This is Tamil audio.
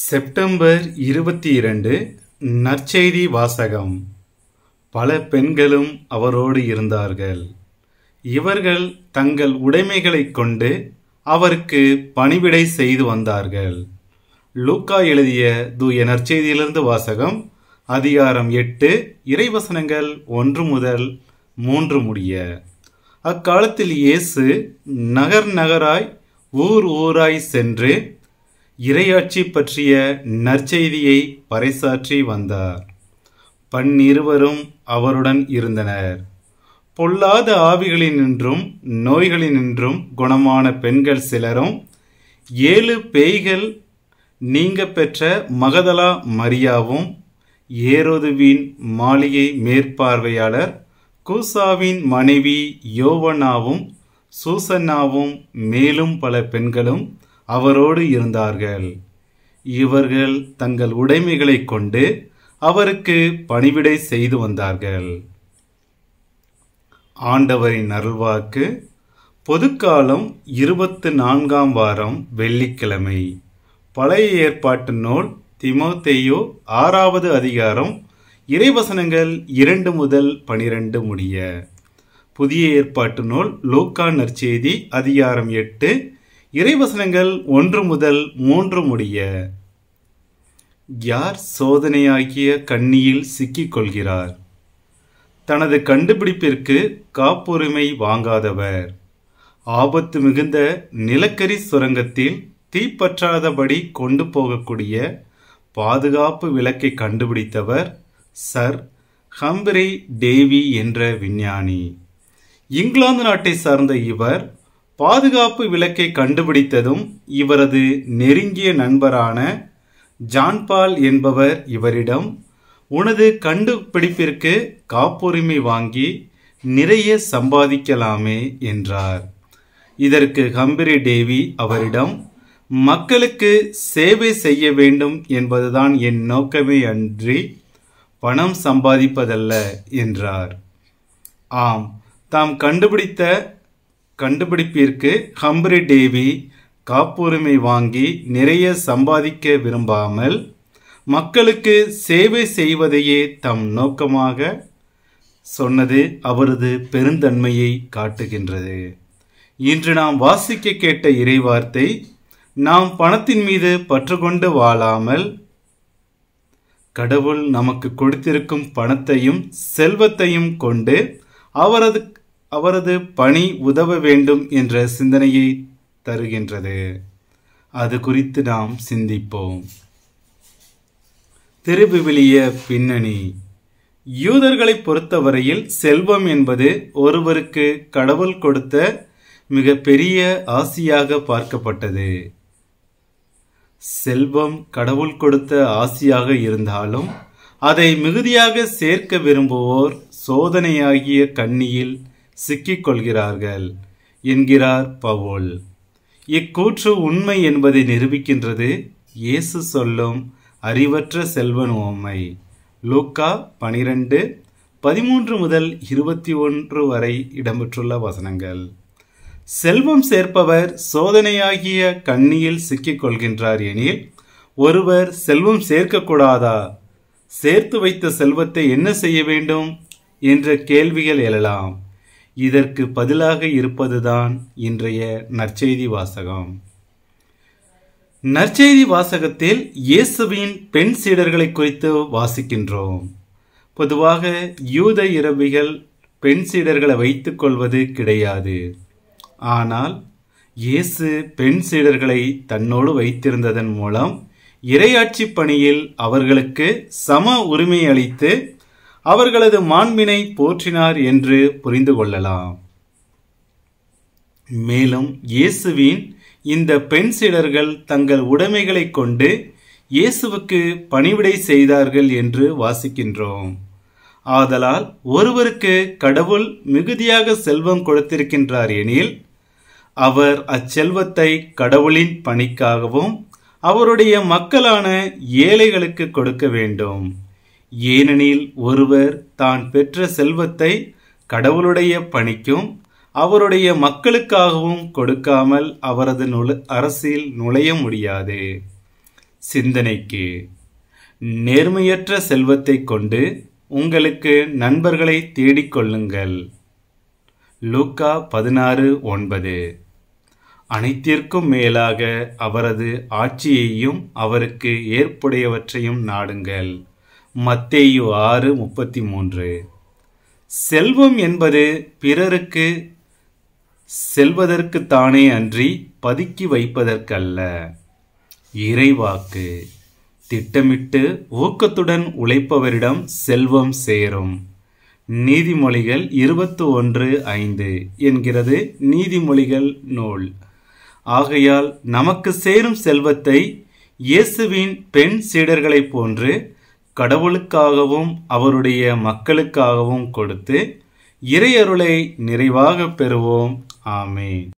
செப்டம்பர் இருபத்தி இரண்டு நற்செய்தி வாசகம் பல பெண்களும் அவரோடு இருந்தார்கள் இவர்கள் தங்கள் உடைமைகளைக் கொண்டு அவருக்கு பணிவிடை செய்து வந்தார்கள் லூக்கா எழுதிய தூய நற்செய்தியிலிருந்து வாசகம் அதிகாரம் எட்டு இறைவசனங்கள் ஒன்று முதல் மூன்று முடிய அக்காலத்தில் இயேசு நகர் நகராய் ஊர் ஊராய் சென்று இறையாட்சி பற்றிய நற்செய்தியை பறைசாற்றி வந்தார் பன்னிருவரும் அவருடன் இருந்தனர் பொல்லாத ஆவிகளினின்றும் நோய்களினின்றும் குணமான பெண்கள் சிலரும் ஏழு பேய்கள் நீங்க பெற்ற மகதலா மரியாவும் ஏரோதுவின் மாளிகை மேற்பார்வையாளர் கூசாவின் மனைவி யோவனாவும் சூசன்னாவும் மேலும் பல பெண்களும் அவரோடு இருந்தார்கள் இவர்கள் தங்கள் உடைமைகளைக் கொண்டு அவருக்கு பணிவிடை செய்து வந்தார்கள் ஆண்டவரின் அருள்வாக்கு பொதுக்காலம் இருபத்து நான்காம் வாரம் வெள்ளிக்கிழமை பழைய ஏற்பாட்டு நூல் திமோத்தேயு ஆறாவது அதிகாரம் இறைவசனங்கள் இரண்டு முதல் பனிரெண்டு முடிய புதிய ஏற்பாட்டு நூல் லூக்கா நற்செய்தி அதிகாரம் எட்டு இறைவசனங்கள் ஒன்று முதல் மூன்று முடிய யார் சோதனையாகிய கண்ணியில் சிக்கிக் கொள்கிறார் தனது கண்டுபிடிப்பிற்கு காப்புரிமை வாங்காதவர் ஆபத்து மிகுந்த நிலக்கரி சுரங்கத்தில் தீப்பற்றாதபடி கொண்டு போகக்கூடிய பாதுகாப்பு விளக்கை கண்டுபிடித்தவர் சர் ஹம்பரி டேவி என்ற விஞ்ஞானி இங்கிலாந்து நாட்டை சார்ந்த இவர் பாதுகாப்பு விளக்கை கண்டுபிடித்ததும் இவரது நெருங்கிய நண்பரான ஜான்பால் என்பவர் இவரிடம் உனது கண்டுபிடிப்பிற்கு காப்புரிமை வாங்கி நிறைய சம்பாதிக்கலாமே என்றார் இதற்கு ஹம்பிரி டேவி அவரிடம் மக்களுக்கு சேவை செய்ய வேண்டும் என்பதுதான் என் நோக்கமே அன்றி பணம் சம்பாதிப்பதல்ல என்றார் ஆம் தாம் கண்டுபிடித்த கண்டுபிடிப்பிற்கு ஹம்பரி டேவி காப்புரிமை வாங்கி நிறைய சம்பாதிக்க விரும்பாமல் மக்களுக்கு சேவை செய்வதையே தம் நோக்கமாக சொன்னது அவரது பெருந்தன்மையை காட்டுகின்றது இன்று நாம் வாசிக்க கேட்ட இறைவார்த்தை நாம் பணத்தின் மீது பற்று கொண்டு வாழாமல் கடவுள் நமக்கு கொடுத்திருக்கும் பணத்தையும் செல்வத்தையும் கொண்டு அவரது அவரது பணி உதவ வேண்டும் என்ற சிந்தனையை தருகின்றது அது குறித்து நாம் சிந்திப்போம் திருவிவிலிய பின்னணி யூதர்களை பொறுத்தவரையில் செல்வம் என்பது ஒருவருக்கு கடவுள் கொடுத்த மிக பெரிய ஆசியாக பார்க்கப்பட்டது செல்வம் கடவுள் கொடுத்த ஆசியாக இருந்தாலும் அதை மிகுதியாக சேர்க்க விரும்புவோர் சோதனையாகிய கண்ணியில் சிக்கிக் கொள்கிறார்கள் என்கிறார் பவுல் இக்கூற்று உண்மை என்பதை நிரூபிக்கின்றது இயேசு சொல்லும் அறிவற்ற செல்வன் உண்மை லூக்கா பனிரெண்டு பதிமூன்று முதல் இருபத்தி ஒன்று வரை இடம்பெற்றுள்ள வசனங்கள் செல்வம் சேர்ப்பவர் சோதனையாகிய கண்ணியில் சிக்கிக் கொள்கின்றார் எனில் ஒருவர் செல்வம் சேர்க்கக்கூடாதா சேர்த்து வைத்த செல்வத்தை என்ன செய்ய வேண்டும் என்ற கேள்விகள் எழலாம் இதற்கு பதிலாக இருப்பதுதான் இன்றைய நற்செய்தி வாசகம் நற்செய்தி வாசகத்தில் இயேசுவின் பெண் சீடர்களை குறித்து வாசிக்கின்றோம் பொதுவாக யூத இரவிகள் பெண் சீடர்களை வைத்துக் கொள்வது கிடையாது ஆனால் இயேசு பெண் சீடர்களை தன்னோடு வைத்திருந்ததன் மூலம் இரையாட்சி பணியில் அவர்களுக்கு சம உரிமை அளித்து அவர்களது மாண்பினை போற்றினார் என்று புரிந்து கொள்ளலாம் மேலும் இயேசுவின் இந்த பெண் சீடர்கள் தங்கள் உடைமைகளை கொண்டு இயேசுவுக்கு பணிவிடை செய்தார்கள் என்று வாசிக்கின்றோம் ஆதலால் ஒருவருக்கு கடவுள் மிகுதியாக செல்வம் கொடுத்திருக்கின்றார் எனில் அவர் அச்செல்வத்தை கடவுளின் பணிக்காகவும் அவருடைய மக்களான ஏழைகளுக்கு கொடுக்க வேண்டும் ஏனெனில் ஒருவர் தான் பெற்ற செல்வத்தை கடவுளுடைய பணிக்கும் அவருடைய மக்களுக்காகவும் கொடுக்காமல் அவரது நுழ அரசில் நுழைய முடியாது சிந்தனைக்கு நேர்மையற்ற செல்வத்தைக் கொண்டு உங்களுக்கு நண்பர்களை தேடிக் கொள்ளுங்கள் லூக்கா பதினாறு ஒன்பது அனைத்திற்கும் மேலாக அவரது ஆட்சியையும் அவருக்கு ஏற்புடையவற்றையும் நாடுங்கள் மத்தேயு ஆறு முப்பத்தி மூன்று செல்வம் என்பது பிறருக்கு செல்வதற்குத்தானே அன்றி பதுக்கி வைப்பதற்கல்ல இறைவாக்கு திட்டமிட்டு ஊக்கத்துடன் உழைப்பவரிடம் செல்வம் சேரும் நீதிமொழிகள் இருபத்தி ஒன்று ஐந்து என்கிறது நீதிமொழிகள் நூல் ஆகையால் நமக்கு சேரும் செல்வத்தை இயேசுவின் பெண் சீடர்களைப் போன்று கடவுளுக்காகவும் அவருடைய மக்களுக்காகவும் கொடுத்து இறையருளை நிறைவாக பெறுவோம் ஆமேன்